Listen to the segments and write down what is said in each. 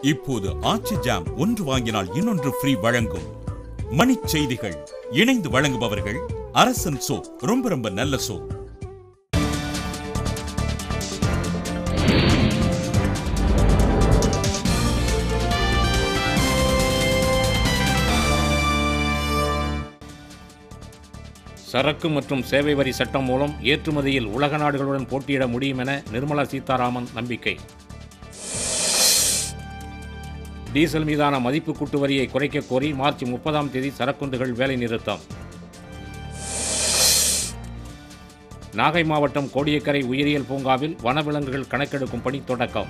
இப்போது ஆச்சி ஜாம் ஒன்று வாங்கினால் இன்னொன்று ஃப்ரீ வழங்கும் மணிச் செய்திகள் இணைந்து வழங்குபவர்கள் அரசன் சோ ரொம்ப ரொம்ப நல்ல சோ சரக்கு மற்றும் சேவை வரி சட்டம் மூலம் ஏற்றுமதியில் உலக நாடுகளுடன் போட்டியிட முடியும் என நிர்மலா சீதாராமன் நம்பிக்கை டீசல் மீதான மதிப்பு கூட்டு வரியை குறைக்க கோரி மார்ச் முப்பதாம் தேதி சரக்குந்துகள் வேலை நிறுத்தம் நாகை மாவட்டம் கோடியக்கரை உயிரியல் பூங்காவில் வனவிலங்குகள் கணக்கெடுக்கும் பணி தொடக்கம்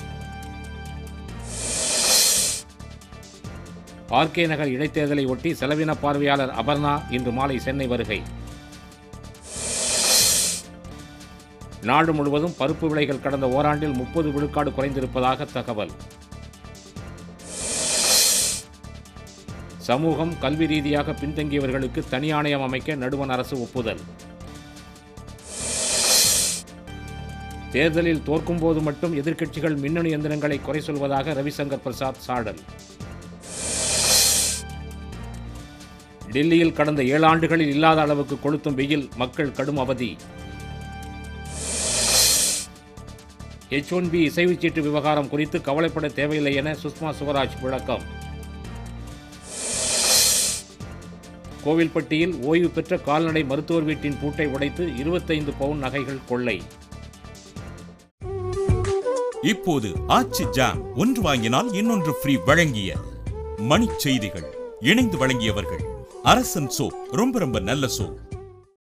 ஆர்கே நகர் இடைத்தேர்தலை ஒட்டி செலவின பார்வையாளர் அபர்ணா இன்று மாலை சென்னை வருகை நாடு முழுவதும் பருப்பு விலைகள் கடந்த ஓராண்டில் முப்பது விழுக்காடு குறைந்திருப்பதாக தகவல் சமூகம் கல்வி ரீதியாக பின்தங்கியவர்களுக்கு தனி ஆணையம் அமைக்க நடுவண் அரசு ஒப்புதல் தேர்தலில் தோற்கும்போது மட்டும் எதிர்க்கட்சிகள் மின்னணு எந்திரங்களை குறை சொல்வதாக ரவிசங்கர் பிரசாத் சாடல் டெல்லியில் கடந்த ஏழு ஆண்டுகளில் இல்லாத அளவுக்கு கொளுத்தும் வெயில் மக்கள் கடும் அவதி எச் ஒன் பி இசைவுச்சீட்டு விவகாரம் குறித்து கவலைப்பட தேவையில்லை என சுஷ்மா சுவராஜ் விளக்கம் கோவில்பட்டியில் ஓய்வு பெற்ற கால்நடை மருத்துவர் வீட்டின் பூட்டை உடைத்து இருபத்தைந்து பவுன் நகைகள் கொள்ளை இப்போது ஆச்சி ஜாம் ஒன்று வாங்கினால் இன்னொன்று ஃப்ரீ வழங்கிய மணிச் செய்திகள் இணைந்து வழங்கியவர்கள் அரசன் சோ ரொம்ப ரொம்ப நல்ல சோ